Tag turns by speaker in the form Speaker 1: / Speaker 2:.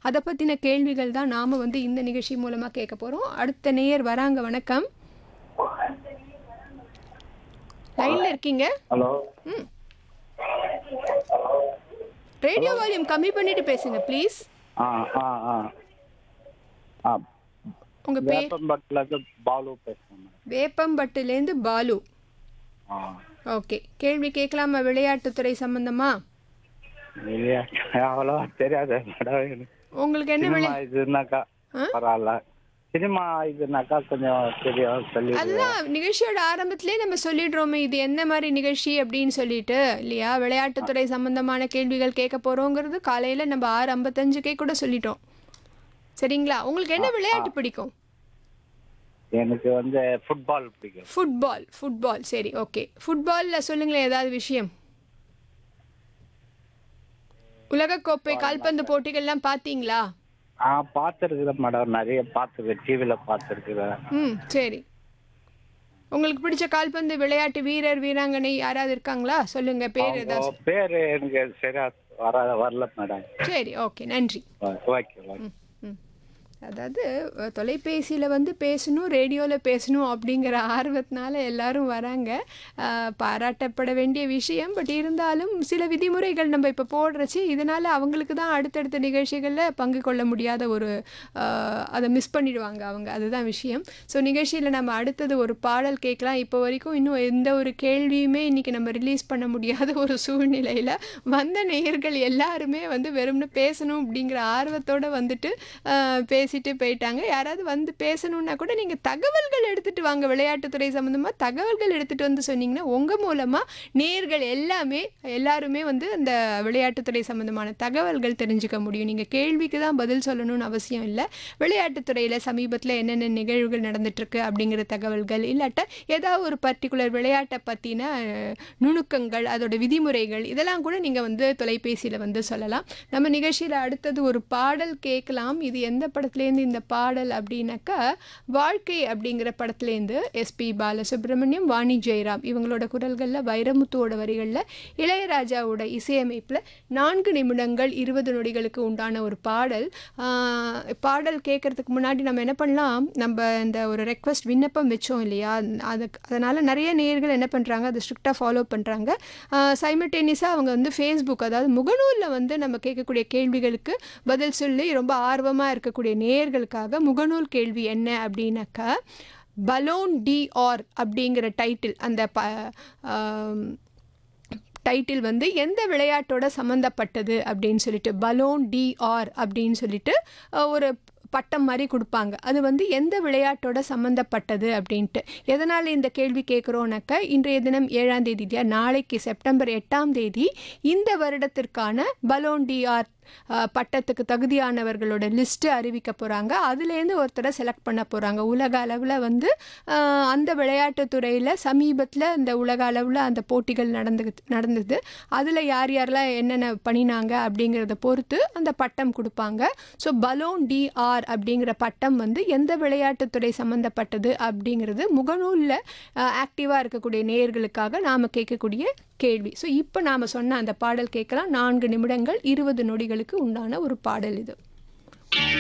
Speaker 1: அதை பற்றின கேள்விகள் தான் நாம் வந்து இந்த நிகழ்ச்சி மூலமாக கேட்க போகிறோம் அடுத்த நேயர் வராங்க வணக்கம் லைனில் இருக்கீங்க
Speaker 2: ஹலோ
Speaker 1: ம் ரேடியோ வால்யூம் கம்மி பண்ணிட்டு பேசுங்க ப்ளீஸ்
Speaker 2: ஆ ஆ ஆ ஆ
Speaker 1: உங்கள் பேர்
Speaker 2: வேப்பம்பட்டில் இருந்து பாலு பேசுகிறேன்
Speaker 1: வேப்பம்பட்டுலேருந்து பாலு
Speaker 2: ஆ
Speaker 1: ஓகே கேள்வி கேட்கலாமா விளையாட்டுத்துறை சம்பந்தமா
Speaker 2: இல்லையா அவ்வளோ தெரியாது மேடம் எனக்கு
Speaker 1: உங்களுக்கு என்ன
Speaker 2: சினிமா
Speaker 1: விளை
Speaker 2: இதுனாக்கா
Speaker 1: ஆ?
Speaker 2: பரவாயில்ல சினிமா இதுனாக்கா கொஞ்சம் தெரியும் சொல்லி
Speaker 1: அதுதான் நிகழ்ச்சியோட ஆரம்பத்திலே நம்ம சொல்லிடுறோமே இது என்ன மாதிரி நிகழ்ச்சி அப்படின்னு சொல்லிட்டு இல்லையா விளையாட்டுத்துறை சம்பந்தமான கேள்விகள் கேட்க போறோங்கிறது காலையில நம்ம ஆறு ஐம்பத்தஞ்சுக்கே கூட சொல்லிட்டோம் சரிங்களா உங்களுக்கு என்ன விளையாட்டு பிடிக்கும்
Speaker 2: எனக்கு வந்து ஃபுட்பால் பிடிக்கும்
Speaker 1: ஃபுட்பால் ஃபுட்பால் சரி ஓகே ஃபுட்பாலில் சொல்லுங்களேன் ஏதாவது விஷயம் உலகக்கோப்பை கால்பந்து போட்டிகள்லாம் பார்த்தீங்களா
Speaker 2: ஆ பார்த்துருக்குறேன் மேடம் நிறைய பார்த்துருக்கேன் டிவியில் பார்த்துருக்குறேன்
Speaker 1: ம் சரி உங்களுக்கு பிடிச்ச கால்பந்து விளையாட்டு வீரர் வீராங்கனை யாராவது இருக்காங்களா சொல்லுங்க பேர் ஏதாவது
Speaker 2: அவங்க பேர் எனக்கு சரியா வர வரல மேடம்
Speaker 1: சரி ஓகே நன்றி
Speaker 2: ஓகே ஓகே
Speaker 1: ம் ம் அதாவது தொலைபேசியில் வந்து பேசணும் ரேடியோவில் பேசணும் அப்படிங்கிற ஆர்வத்தினால எல்லாரும் வராங்க அஹ், பாராட்டப்பட வேண்டிய விஷயம் பட் இருந்தாலும் சில விதிமுறைகள் நம்ம இப்போ போடுறச்சு இதனால் அவங்களுக்கு தான் அடுத்தடுத்த நிகழ்ச்சிகளில் பங்கு கொள்ள முடியாத ஒரு அஹ், அதை மிஸ் பண்ணிடுவாங்க அவங்க அதுதான் விஷயம் ஸோ நிகழ்ச்சியில் நம்ம அடுத்தது ஒரு பாடல் கேட்கலாம் இப்போ வரைக்கும் இன்னும் எந்த ஒரு கேள்வியுமே இன்றைக்கி நம்ம ரிலீஸ் பண்ண முடியாத ஒரு சூழ்நிலையில் வந்த நேயர்கள் எல்லாருமே வந்து வெறும்னு பேசணும் அப்படிங்கிற ஆர்வத்தோடு வந்துட்டு அஹ், பேசிட்டு போயிட்டாங்க யாராவது வந்து பேசணுன்னா கூட நீங்கள் தகவல்கள் எடுத்துகிட்டு வாங்க விளையாட்டுத்துறை சம்மந்தமாக தகவல்கள் எடுத்துகிட்டு வந்து சொன்னீங்கன்னா உங்கள் மூலமாக நேயர்கள் எல்லாமே எல்லாருமே வந்து அந்த விளையாட்டுத்துறை சம்மந்தமான தகவல்கள் தெரிஞ்சுக்க முடியும் நீங்கள் கேள்விக்கு தான் பதில் சொல்லணும்னு அவசியம் இல்லை விளையாட்டுத்துறையில் சமீபத்தில் என்னென்ன நிகழ்வுகள் நடந்துட்டுருக்கு அப்படிங்கிற தகவல்கள் இல்லாட்ட ஏதாவது ஒரு பர்டிகுலர் விளையாட்டை பற்றின நுணுக்கங்கள் அதோட விதிமுறைகள் இதெல்லாம் கூட நீங்கள் வந்து தொலைபேசியில் வந்து சொல்லலாம் நம்ம நிகழ்ச்சியில் அடுத்தது ஒரு பாடல் கேட்கலாம் இது எந்த படத்துலேருந்து இந்த பாடல் அப்படின்னாக்கா வாழ்க்கை அப்படிங்கிற படத்துலேருந்து எஸ்பி பாலசுப்ரமணியம் வாணி ஜெயராம் இவங்களோட குரல்களில் வைரமுத்துவோட வரிகளில் இளையராஜாவோட இசையமைப்பில் நான்கு நிமிடங்கள் இருபது நொடிகளுக்கு உண்டான ஒரு பாடல் ஆஹ் பாடல் கேட்கறதுக்கு முன்னாடி நம்ம என்ன பண்ணலாம் நம்ம இந்த ஒரு ரெக்வஸ்ட் விண்ணப்பம் வச்சோம் இல்லையா அதுக்கு அதனால் நிறைய நேயர்கள் என்ன பண்ணுறாங்க அதை ஸ்ட்ரிக்டாக ஃபாலோ பண்ணுறாங்க சைமல்டேனியஸாக அவங்க வந்து ஃபேஸ்புக் அதாவது முகநூலில் வந்து நம்ம கேட்கக்கூடிய கேள்விகளுக்கு பதில் சொல்லி ரொம்ப ஆர்வமாக இருக்கக்கூடிய நேயர்களுக்காக முகநூல் கேள்வி என்ன அப்படின்னாக்கா பலோன் டி ஆர் அப்படிங்கிற டைட்டில் அந்த ப ஆம், டைட்டில் வந்து எந்த விளையாட்டோட சம்மந்தப்பட்டது அப்படின்னு சொல்லிட்டு பலோன் டிஆர் அப்படின்னு சொல்லிட்டு அஹ், ஒரு பட்டம் மாதிரி கொடுப்பாங்க அது வந்து எந்த விளையாட்டோட சம்மந்தப்பட்டது அப்படின்ட்டு எதனால் இந்த கேள்வி கேட்குறோன்னாக்க இன்றைய தினம் ஏழாம் தேதி இல்லையா நாளைக்கு செப்டம்பர் எட்டாம் தேதி இந்த வருடத்திற்கான பலோன் டிஆர் அஹ், பட்டத்துக்கு தகுதியானவர்களோட லிஸ்ட்டு அறிவிக்க போகிறாங்க அதுலேருந்து ஒருத்தரை செலக்ட் பண்ண போகிறாங்க உலக அளவில் வந்து அஹ், அந்த விளையாட்டுத் துறையில் சமீபத்தில் இந்த உலக அளவில் அந்த போட்டிகள் நடந்து நடந்தது அதில் யார் யாரெல்லாம் என்னென்ன பண்ணினாங்க அப்படிங்கிறத பொறுத்து அந்த பட்டம் கொடுப்பாங்க ஸோ பலோன் டிஆர் அப்படிங்கிற பட்டம் வந்து எந்த விளையாட்டுத்துறை சம்மந்தப்பட்டது அப்படிங்கிறது முகநூலில் ஆக்டிவாக இருக்கக்கூடிய நேயர்களுக்காக நாம் கேட்கக்கூடிய கேள்வி ஸோ இப்போ நாம் சொன்ன அந்த பாடல் கேட்கலாம் நான்கு நிமிடங்கள் இருபது நொடிகளுக்கு உண்டான ஒரு பாடல் இது